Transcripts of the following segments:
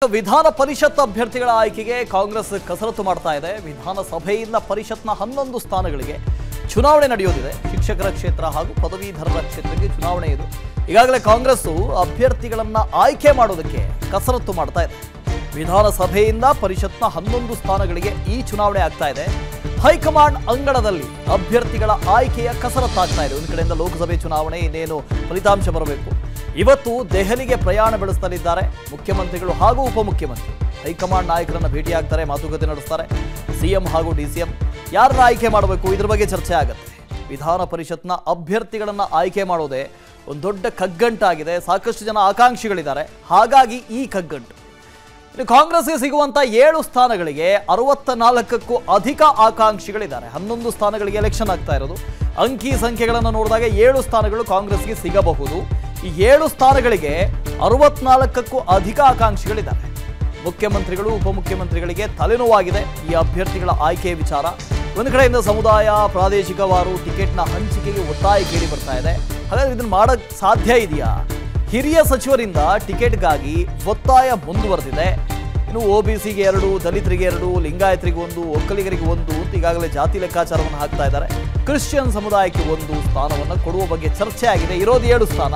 ವಿಧಾನ ಪರಿಷತ್ ಅಭ್ಯರ್ಥಿಗಳ ಆಯ್ಕೆಗೆ ಕಾಂಗ್ರೆಸ್ ಕಸರತ್ತು ಮಾಡ್ತಾ ಇದೆ ವಿಧಾನಸಭೆಯಿಂದ ಪರಿಷತ್ನ ಹನ್ನೊಂದು ಸ್ಥಾನಗಳಿಗೆ ಚುನಾವಣೆ ನಡೆಯೋದಿದೆ ಶಿಕ್ಷಕರ ಕ್ಷೇತ್ರ ಹಾಗೂ ಪದವೀಧರರ ಕ್ಷೇತ್ರಕ್ಕೆ ಚುನಾವಣೆ ಇದು ಈಗಾಗಲೇ ಕಾಂಗ್ರೆಸ್ ಅಭ್ಯರ್ಥಿಗಳನ್ನ ಆಯ್ಕೆ ಮಾಡೋದಕ್ಕೆ ಕಸರತ್ತು ಮಾಡ್ತಾ ಇದೆ ವಿಧಾನಸಭೆಯಿಂದ ಪರಿಷತ್ನ ಹನ್ನೊಂದು ಸ್ಥಾನಗಳಿಗೆ ಈ ಚುನಾವಣೆ ಆಗ್ತಾ ಇದೆ ಹೈಕಮಾಂಡ್ ಅಂಗಳದಲ್ಲಿ ಅಭ್ಯರ್ಥಿಗಳ ಆಯ್ಕೆಯ ಕಸರತ್ತಾಗ್ತಾ ಇದೆ ಒಂದು ಕಡೆಯಿಂದ ಲೋಕಸಭೆ ಚುನಾವಣೆ ಇನ್ನೇನು ಫಲಿತಾಂಶ ಬರಬೇಕು ಇವತ್ತು ದೆಹಲಿಗೆ ಪ್ರಯಾಣ ಬೆಳೆಸಲಿದ್ದಾರೆ ಮುಖ್ಯಮಂತ್ರಿಗಳು ಹಾಗೂ ಉಪಮುಖ್ಯಮಂತ್ರಿ ಹೈಕಮಾಂಡ್ ನಾಯಕರನ್ನ ಭೇಟಿಯಾಗ್ತಾರೆ ಮಾತುಕತೆ ನಡೆಸ್ತಾರೆ ಸಿಎಂ ಹಾಗೂ ಡಿಸಿಎಂ ಯಾರನ್ನ ಆಯ್ಕೆ ಮಾಡಬೇಕು ಇದ್ರ ಬಗ್ಗೆ ಚರ್ಚೆ ಆಗುತ್ತೆ ವಿಧಾನ ಪರಿಷತ್ನ ಅಭ್ಯರ್ಥಿಗಳನ್ನ ಆಯ್ಕೆ ಮಾಡೋದೇ ಒಂದು ದೊಡ್ಡ ಕಗ್ಗಂಟಾಗಿದೆ ಸಾಕಷ್ಟು ಜನ ಆಕಾಂಕ್ಷಿಗಳಿದ್ದಾರೆ ಹಾಗಾಗಿ ಈ ಕಗ್ಗಂಟು ಇನ್ನು ಕಾಂಗ್ರೆಸ್ಗೆ ಸಿಗುವಂತ ಏಳು ಸ್ಥಾನಗಳಿಗೆ ಅರವತ್ತ ನಾಲ್ಕಕ್ಕೂ ಅಧಿಕ ಆಕಾಂಕ್ಷಿಗಳಿದ್ದಾರೆ ಹನ್ನೊಂದು ಸ್ಥಾನಗಳಿಗೆ ಎಲೆಕ್ಷನ್ ಆಗ್ತಾ ಇರೋದು ಅಂಕಿ ಸಂಖ್ಯೆಗಳನ್ನು ನೋಡಿದಾಗ ಏಳು ಸ್ಥಾನಗಳು ಕಾಂಗ್ರೆಸ್ಗೆ ಸಿಗಬಹುದು ಈ ಏಳು ಸ್ಥಾನಗಳಿಗೆ ಅರವತ್ನಾಲ್ಕಕ್ಕೂ ಅಧಿಕ ಆಕಾಂಕ್ಷಿಗಳಿದ್ದಾರೆ ಮುಖ್ಯಮಂತ್ರಿಗಳು ಉಪಮುಖ್ಯಮಂತ್ರಿಗಳಿಗೆ ತಲೆನೋವಾಗಿದೆ ಈ ಅಭ್ಯರ್ಥಿಗಳ ಆಯ್ಕೆ ವಿಚಾರ ಒಂದು ಕಡೆಯಿಂದ ಸಮುದಾಯ ಪ್ರಾದೇಶಿಕವಾರು ಟಿಕೆಟ್ನ ಹಂಚಿಕೆಗೆ ಒತ್ತಾಯ ಕೇಳಿ ಬರ್ತಾ ಇದೆ ಹಾಗಾದ್ರೆ ಇದನ್ನ ಮಾಡಕ್ ಸಾಧ್ಯ ಇದೆಯಾ ಹಿರಿಯ ಸಚಿವರಿಂದ ಟಿಕೆಟ್ಗಾಗಿ ಒತ್ತಾಯ ಮುಂದುವರೆದಿದೆ ಇನ್ನು ಒ ಬಿ ಸಿಗೆ ಎರಡು ದಲಿತರಿಗೆ ಎರಡು ಲಿಂಗಾಯತರಿಗೆ ಒಂದು ಒಕ್ಕಲಿಗರಿಗೆ ಒಂದು ಅಂತ ಈಗಾಗಲೇ ಜಾತಿ ಲೆಕ್ಕಾಚಾರವನ್ನು ಹಾಕ್ತಾ ಇದ್ದಾರೆ ಕ್ರಿಶ್ಚಿಯನ್ ಸಮುದಾಯಕ್ಕೆ ಒಂದು ಸ್ಥಾನವನ್ನು ಕೊಡುವ ಬಗ್ಗೆ ಚರ್ಚೆ ಆಗಿದೆ ಇರೋದು ಏಳು ಸ್ಥಾನ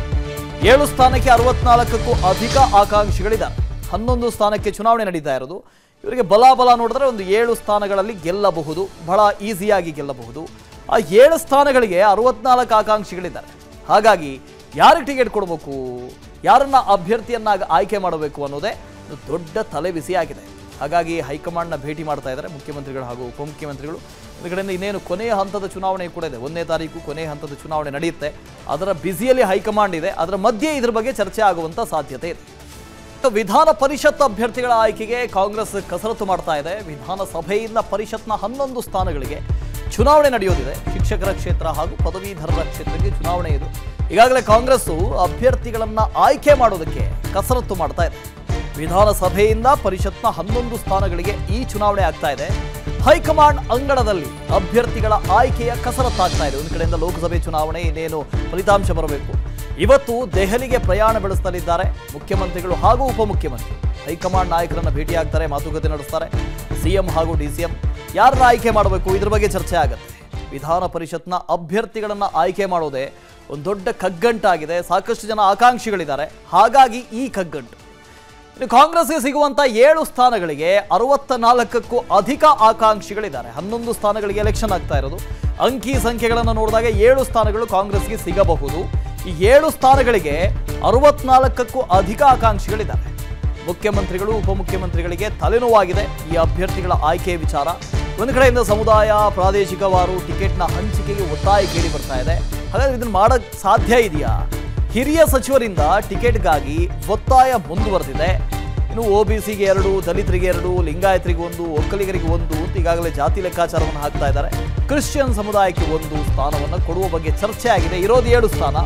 ಏಳು ಸ್ಥಾನಕ್ಕೆ ಅರವತ್ನಾಲ್ಕಕ್ಕೂ ಅಧಿಕ ಆಕಾಂಕ್ಷಿಗಳಿದ್ದಾರೆ ಹನ್ನೊಂದು ಸ್ಥಾನಕ್ಕೆ ಚುನಾವಣೆ ನಡೀತಾ ಇರೋದು ಇವರಿಗೆ ಬಲಾಬಲ ನೋಡಿದ್ರೆ ಒಂದು ಏಳು ಸ್ಥಾನಗಳಲ್ಲಿ ಗೆಲ್ಲಬಹುದು ಬಹಳ ಈಸಿಯಾಗಿ ಗೆಲ್ಲಬಹುದು ಆ ಏಳು ಸ್ಥಾನಗಳಿಗೆ ಅರವತ್ನಾಲ್ಕು ಆಕಾಂಕ್ಷಿಗಳಿದ್ದಾರೆ ಹಾಗಾಗಿ ಯಾರಿಗೆ ಟಿಕೆಟ್ ಕೊಡಬೇಕು ಯಾರನ್ನ ಅಭ್ಯರ್ಥಿಯನ್ನಾಗಿ ಆಯ್ಕೆ ಮಾಡಬೇಕು ಅನ್ನೋದೇ ಒಂದು ದೊಡ್ಡ ತಲೆಬಿಸಿ ಆಗಿದೆ ಹಾಗಾಗಿ ಹೈಕಮಾಂಡ್ನ ಭೇಟಿ ಮಾಡ್ತಾ ಇದ್ದಾರೆ ಮುಖ್ಯಮಂತ್ರಿಗಳು ಹಾಗೂ ಉಪಮುಖ್ಯಮಂತ್ರಿಗಳು ಒಂದು ಕಡೆಯಿಂದ ಇನ್ನೇನು ಕೊನೆಯ ಹಂತದ ಚುನಾವಣೆ ಕೂಡ ಇದೆ ಒಂದನೇ ತಾರೀಕು ಕೊನೆಯ ಹಂತದ ಚುನಾವಣೆ ನಡೆಯುತ್ತೆ ಅದರ ಬ್ಯುಸಿಯಲ್ಲಿ ಹೈಕಮಾಂಡ್ ಇದೆ ಅದರ ಮಧ್ಯೆ ಇದ್ರ ಬಗ್ಗೆ ಚರ್ಚೆ ಆಗುವಂತ ಸಾಧ್ಯತೆ ಇದೆ ವಿಧಾನ ಪರಿಷತ್ ಅಭ್ಯರ್ಥಿಗಳ ಆಯ್ಕೆಗೆ ಕಾಂಗ್ರೆಸ್ ಕಸರತ್ತು ಮಾಡ್ತಾ ಇದೆ ವಿಧಾನಸಭೆಯಿಂದ ಪರಿಷತ್ನ ಹನ್ನೊಂದು ಸ್ಥಾನಗಳಿಗೆ ಚುನಾವಣೆ ನಡೆಯೋದಿದೆ ಶಿಕ್ಷಕರ ಕ್ಷೇತ್ರ ಹಾಗೂ ಪದವೀಧರರ ಕ್ಷೇತ್ರಕ್ಕೆ ಚುನಾವಣೆ ಇದು ಈಗಾಗಲೇ ಕಾಂಗ್ರೆಸ್ ಅಭ್ಯರ್ಥಿಗಳನ್ನ ಆಯ್ಕೆ ಮಾಡೋದಕ್ಕೆ ಕಸರತ್ತು ಮಾಡ್ತಾ ಇದೆ ವಿಧಾನಸಭೆಯಿಂದ ಪರಿಷತ್ನ ಹನ್ನೊಂದು ಸ್ಥಾನಗಳಿಗೆ ಈ ಚುನಾವಣೆ ಆಗ್ತಾ ಇದೆ ಹೈಕಮಾಂಡ್ ಅಂಗಳದಲ್ಲಿ ಅಭ್ಯರ್ಥಿಗಳ ಆಯ್ಕೆಯ ಕಸರತ್ತಾಗ್ತಾ ಇದೆ ಒಂದು ಕಡೆಯಿಂದ ಲೋಕಸಭೆ ಚುನಾವಣೆ ಇನ್ನೇನು ಫಲಿತಾಂಶ ಬರಬೇಕು ಇವತ್ತು ದೆಹಲಿಗೆ ಪ್ರಯಾಣ ಬೆಳೆಸಲಿದ್ದಾರೆ ಮುಖ್ಯಮಂತ್ರಿಗಳು ಹಾಗೂ ಉಪಮುಖ್ಯಮಂತ್ರಿ ಹೈಕಮಾಂಡ್ ನಾಯಕರನ್ನ ಭೇಟಿಯಾಗ್ತಾರೆ ಮಾತುಕತೆ ನಡೆಸ್ತಾರೆ ಸಿಎಂ ಹಾಗೂ ಡಿಸಿಎಂ ಯಾರನ್ನ ಆಯ್ಕೆ ಮಾಡಬೇಕು ಇದ್ರ ಬಗ್ಗೆ ಚರ್ಚೆ ಆಗುತ್ತೆ ವಿಧಾನ ಪರಿಷತ್ನ ಅಭ್ಯರ್ಥಿಗಳನ್ನ ಆಯ್ಕೆ ಮಾಡೋದೇ ಒಂದು ದೊಡ್ಡ ಕಗ್ಗಂಟಾಗಿದೆ ಸಾಕಷ್ಟು ಜನ ಆಕಾಂಕ್ಷಿಗಳಿದ್ದಾರೆ ಹಾಗಾಗಿ ಈ ಕಗ್ಗಂಟು ಇನ್ನು ಕಾಂಗ್ರೆಸ್ಗೆ ಸಿಗುವಂತ ಏಳು ಸ್ಥಾನಗಳಿಗೆ ಅರವತ್ತ ನಾಲ್ಕಕ್ಕೂ ಅಧಿಕ ಆಕಾಂಕ್ಷಿಗಳಿದ್ದಾರೆ ಹನ್ನೊಂದು ಸ್ಥಾನಗಳಿಗೆ ಎಲೆಕ್ಷನ್ ಆಗ್ತಾ ಇರೋದು ಅಂಕಿ ಸಂಖ್ಯೆಗಳನ್ನು ನೋಡಿದಾಗ ಏಳು ಸ್ಥಾನಗಳು ಕಾಂಗ್ರೆಸ್ಗೆ ಸಿಗಬಹುದು ಈ ಏಳು ಸ್ಥಾನಗಳಿಗೆ ಅರವತ್ನಾಲ್ಕಕ್ಕೂ ಅಧಿಕ ಆಕಾಂಕ್ಷಿಗಳಿದ್ದಾರೆ ಮುಖ್ಯಮಂತ್ರಿಗಳು ಉಪಮುಖ್ಯಮಂತ್ರಿಗಳಿಗೆ ತಲೆನೋವಾಗಿದೆ ಈ ಅಭ್ಯರ್ಥಿಗಳ ಆಯ್ಕೆ ವಿಚಾರ ಒಂದು ಕಡೆಯಿಂದ ಸಮುದಾಯ ಪ್ರಾದೇಶಿಕವಾರು ಟಿಕೆಟ್ನ ಹಂಚಿಕೆಗೆ ಒತ್ತಾಯ ಕೇಳಿ ಬರ್ತಾ ಇದೆ ಹಾಗಾದ್ರೆ ಇದನ್ನ ಮಾಡಕ್ ಸಾಧ್ಯ ಇದೆಯಾ ಹಿರಿಯ ಸಚಿವರಿಂದ ಟಿಕೆಟ್ಗಾಗಿ ಒತ್ತಾಯ ಮುಂದುವರೆದಿದೆ ಇನ್ನು ಒ ಬಿ ಸಿಗೆ ಎರಡು ದಲಿತರಿಗೆ ಎರಡು ಲಿಂಗಾಯತರಿಗೆ ಒಂದು ಒಕ್ಕಲಿಗರಿಗೆ ಒಂದು ಅಂತ ಈಗಾಗಲೇ ಜಾತಿ ಲೆಕ್ಕಾಚಾರವನ್ನು ಹಾಕ್ತಾ ಇದ್ದಾರೆ ಕ್ರಿಶ್ಚಿಯನ್ ಸಮುದಾಯಕ್ಕೆ ಒಂದು ಸ್ಥಾನವನ್ನು ಕೊಡುವ ಬಗ್ಗೆ ಚರ್ಚೆ ಆಗಿದೆ ಇರೋದು ಏಳು ಸ್ಥಾನ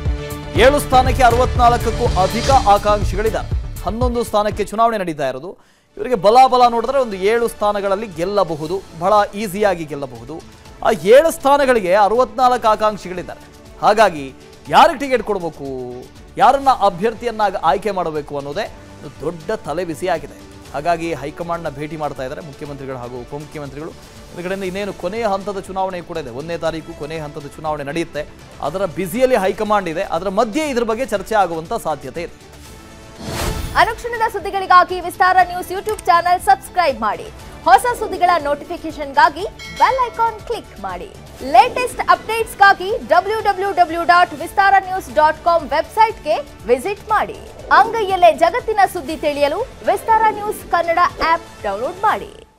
ಏಳು ಸ್ಥಾನಕ್ಕೆ ಅರವತ್ನಾಲ್ಕಕ್ಕೂ ಅಧಿಕ ಆಕಾಂಕ್ಷಿಗಳಿದ್ದಾರೆ ಹನ್ನೊಂದು ಸ್ಥಾನಕ್ಕೆ ಚುನಾವಣೆ ನಡೀತಾ ಇರೋದು ಇವರಿಗೆ ಬಲಾಬಲ ನೋಡಿದ್ರೆ ಒಂದು ಏಳು ಸ್ಥಾನಗಳಲ್ಲಿ ಗೆಲ್ಲಬಹುದು ಬಹಳ ಈಸಿಯಾಗಿ ಗೆಲ್ಲಬಹುದು ಆ ಏಳು ಸ್ಥಾನಗಳಿಗೆ ಅರವತ್ನಾಲ್ಕು ಆಕಾಂಕ್ಷಿಗಳಿದ್ದಾರೆ ಹಾಗಾಗಿ ಯಾರಿಗೆ ಟಿಕೆಟ್ ಕೊಡಬೇಕು ಯಾರನ್ನ ಅಭ್ಯರ್ಥಿಯನ್ನಾಗಿ ಆಯ್ಕೆ ಮಾಡಬೇಕು ಅನ್ನೋದೇ ಒಂದು ದೊಡ್ಡ ತಲೆಬಿಸಿ ಆಗಿದೆ ಹಾಗಾಗಿ ಹೈಕಮಾಂಡ್ನ ಭೇಟಿ ಮಾಡ್ತಾ ಇದ್ದಾರೆ ಮುಖ್ಯಮಂತ್ರಿಗಳು ಹಾಗೂ ಉಪಮುಖ್ಯಮಂತ್ರಿಗಳು ಒಂದು ಕಡೆಯಿಂದ ಇನ್ನೇನು ಕೊನೆಯ ಹಂತದ ಚುನಾವಣೆ ಕೂಡ ಇದೆ ಒಂದನೇ ತಾರೀಕು ಕೊನೆಯ ಹಂತದ ಚುನಾವಣೆ ನಡೆಯುತ್ತೆ ಅದರ ಬ್ಯುಸಿಯಲ್ಲಿ ಹೈಕಮಾಂಡ್ ಇದೆ ಅದರ ಮಧ್ಯೆ ಇದ್ರ ಬಗ್ಗೆ ಚರ್ಚೆ ಆಗುವಂತ ಸಾಧ್ಯತೆ ಇದೆ ಅನುಕ್ಷಣದ ಸುದ್ದಿಗಳಿಗಾಗಿ Vistara news YouTube channel subscribe ಮಾಡಿ ಹೊಸ ಸುದ್ದಿಗಳ ನೋಟಿಫಿಕೇಶನ್ಗಾಗಿ ಬೆಲ್ ಐಕಾನ್ ಕ್ಲಿಕ್ ಮಾಡಿ ಲೇಟೆಸ್ಟ್ ಅಪ್ಡೇಟ್ಸ್ಗಾಗಿ W W W dot Vistara news dot com ವೆಬ್ಸೈಟ್ಗೆ ವಿಸಿಟ್ ಮಾಡಿ ಅಂಗೈಯಲ್ಲೇ ಜಗತ್ತಿನ ಸುದ್ದಿ ತಿಳಿಯಲು Vistara news Kannada app download ಮಾಡಿ